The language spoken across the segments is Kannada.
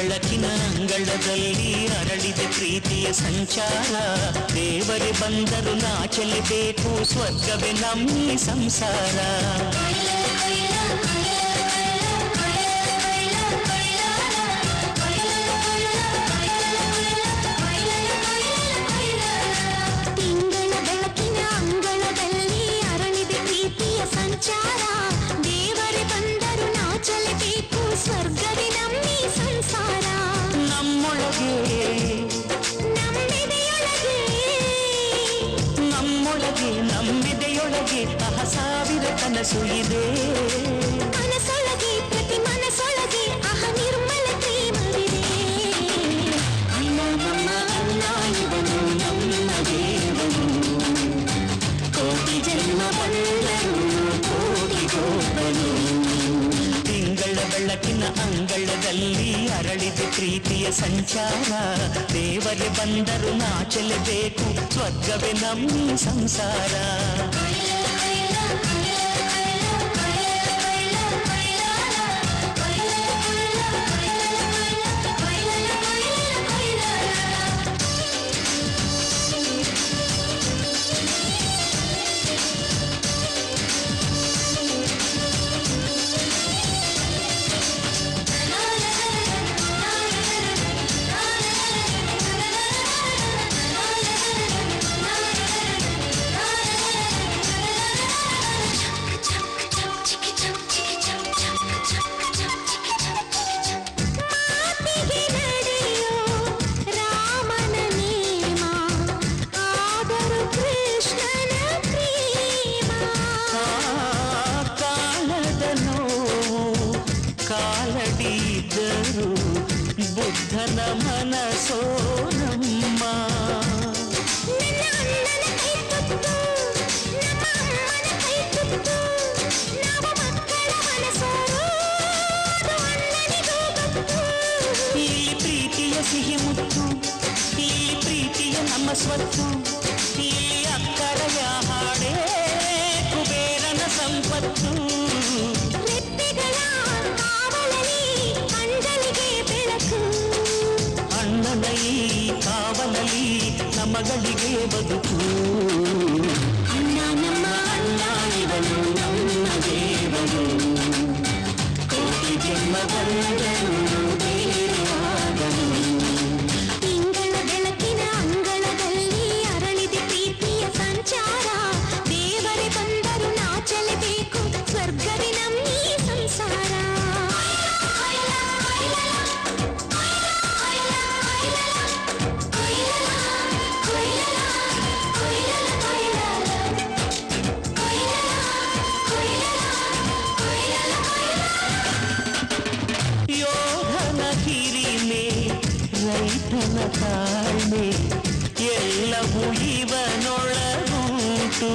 ಬೆಳಕಿನ ಅಂಗಳದಲ್ಲಿ ಅರಳಿದೆ ಪ್ರೀತಿಯ ಸಂಚಾರ ದೇವರೇ ಬಂದರು ನಾಚಲೇಬೇಕು ಸ್ವರ್ಗವೇ ನಮ್ಮಿ ಸಂಸಾರ ತಿಂಗಳ ಬೆಳಕಿನ ಅಂಗಳದಲ್ಲಿ ಅರಳಿದೆ ಪ್ರೀತಿಯ ಸಂಚಾರ ದೇವರೇ ಬಂದರು ನಾಚಲೇಬೇಕು ಸ್ವರ್ಗವೇ ನಮ್ಮಿ ಸಂಸಾರ ನಮ್ಮೊಳಗೆ ನಮ್ಮೆದೆಯೊಳಗೆ ನಮ್ಮೊಳಗೆ ನಮ್ಮಿದೆಯೊಳಗೆ ಅಹ ಸಾವಿರ ಕನಸು ಇದೆ ಮನಸೊಳಗೆ ಪ್ರತಿ ಮನಸೊಳಗೆ ಅಹ ನಿರ್ಮಲ ಪ್ರೇಮವಿದೆ ಅಣ್ಣ ನಮ್ಮ ಅಣ್ಣ ಇವನು ನಮ್ಮ ದೇವನು ಕೋಟಿ ಜನ್ಮ ಬಂದರು ಕೋಟಿ ಗೋಪನು ತಿಂಗಳ ಬೆಳಕಿನ ಅಂಗಳದಲ್ಲಿ ಅರಳಿದೆ ಪ್ರೀತಿಯ ಸಂಚಾರ ದೇವರೇ ಬಂದರು ನಾಚಲೇಬೇಕು ಸ್ವರ್ಗವೇ ನಮ್ಮಿ ಸಂಸಾರ ಮಾತಿಗೆ ನಡೆಯೋ ರಾಮನ ನೇಮ ಆದರೂ ಕೃಷ್ಣನ ಪ್ರೇಮ ಆ ಕಾಲದ ನೋವು ಕಾಲಡಿದ್ದರು ಬುದ್ಧನ ಮನಸೋ ನಮ್ಮ ನನ್ನ ಅಣ್ಣನ ಕೈ ತುತ್ತು ನಮ್ಮ ಅಮ್ಮನ ಕೈ ತುತ್ತು ನಾವು ಮಕ್ಕಳ ಮನಸೋರು ಅದು ಅಣ್ಣನಿಗೂ ಗೊತ್ತು ಇಲ್ಲಿ ಪ್ರೀತಿಯ ಸಿಹಿ ಮುತ್ತು ಇಲ್ಲಿ ಪ್ರೀತಿಯ ನಮ್ಮ ಸ್ವತ್ತು ಇಲ್ಲಿ ಅಕ್ಕರೆಯ ಹಾಡೇ ಕುಬೇರನ ಸಂಪತ್ತು ರೆಪ್ಪೆಗಳ ಕಾವಲಲ್ಲಿ ಅಂಜಲಿಗೆ ಬೆಳಕು ಅಣ್ಣನ ಈ ಕಾವಲಲ್ಲಿ ನಮಗಳಿಗೆ ಬದುಕು ಅಣ್ಣ ನಮ್ಮ ಅಣ್ಣ ಇವನು ನಮ್ಮ ದೇವನು ಕೋಟಿ ಜನ್ಮ ಬಂದರು ಬೇರೆಯಾಗನು ತಿಂಗಳ ಬೆಳಕಿನ ಅಂಗಳದಲ್ಲಿ ಅರಳಿದೆ ಪ್ರೀತಿಯ ಸಂಚಾರ ದೇವರೇ ಬಂದರು ನಾಚಲೇಬೇಕು ಸ್ವರ್ಗವೇ ನಮ್ಮಿ ಸಂಸಾರ ಯೋಧನ ಹಿರಿಮೆ ರೈತನ ತಾಳ್ಮೆ ಎಲ್ಲವೂ ಇವನೊಳಗುಂಟು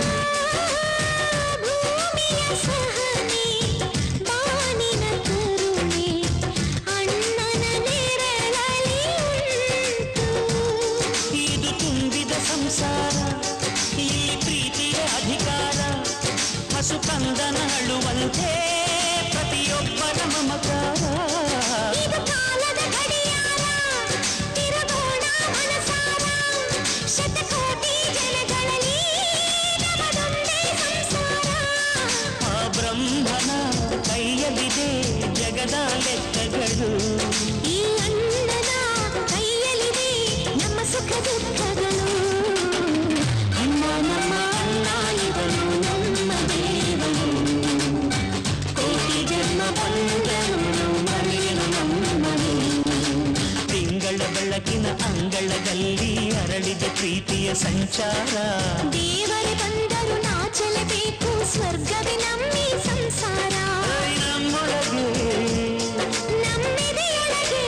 ಭೂಮಿಯ ಸಹನೆ ಬಾನಿನ ಕರುಣೆ ಅಣ್ಣನ ನೆರಳಲ್ಲಿ ಉಂಟು ಇದು ತುಂಬಿದ ಸಂಸಾರ ಇಲ್ಲಿ ಪ್ರೀತಿಯ ಅಧಿಕಾರ ಹಸು ಕಂದನ ಅಳುವಂತೆ ಪ್ರತಿಯೊಬ್ಬರ ಮಮಕಾರ ಇದು ಕಾಲದ ಗಡಿಯಾರ ತಿರುಗೋಣ ಮನಸಾರ ಶತಕೋಟಿ ಜನಗಳಲ್ಲಿ ನಮದೊಂದೇ ಸಂಸಾರ ಆ ಬ್ರಹ್ಮನ ಕೈಯಲ್ಲಿದೆ ಜಗದ ಲೆಕ್ಕಗಳು ಈ ಅಣ್ಣನ ಕೈಯಲ್ಲಿದೆ ನಮ್ಮ ಸುಖ ದುಃಖಗಳು ಅಣ್ಣ ನಮ್ಮ ಅಣ್ಣ ಇವನು ನಮ್ಮ ದೇವನು ಕೋಟಿ ಜನ್ಮ ಬಂದರು ಮರೆಯಲು ನಮ್ಮನು ತಿಂಗಳ ಬೆಳಕಿನ ಅಂಗಳದಲ್ಲಿ ಅರಳಿದ ಪ್ರೀತಿಯ ಸಂಚಾರ ದೇವರೇ ಬಂದರು ನಾಚಲೇಬೇಕು ಸ್ವರ್ಗವೇ ನಮ್ಮಿ ಸಂಸಾರ ನಮ್ಮೊಳಗೆ ನಮ್ಮೆದೆಯೊಳಗೆ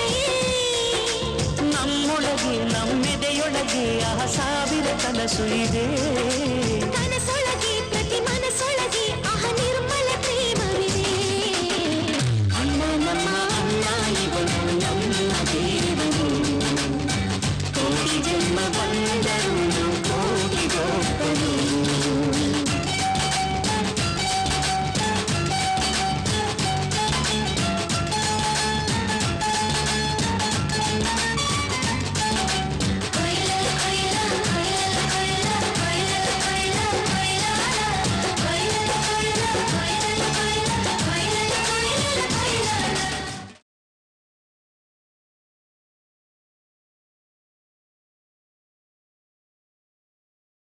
ನಮ್ಮೊಳಗೆ ನಮ್ಮೆದೆಯೊಳಗೆ ಆ ಸಾವಿರ ಕನಸು ಇದೆ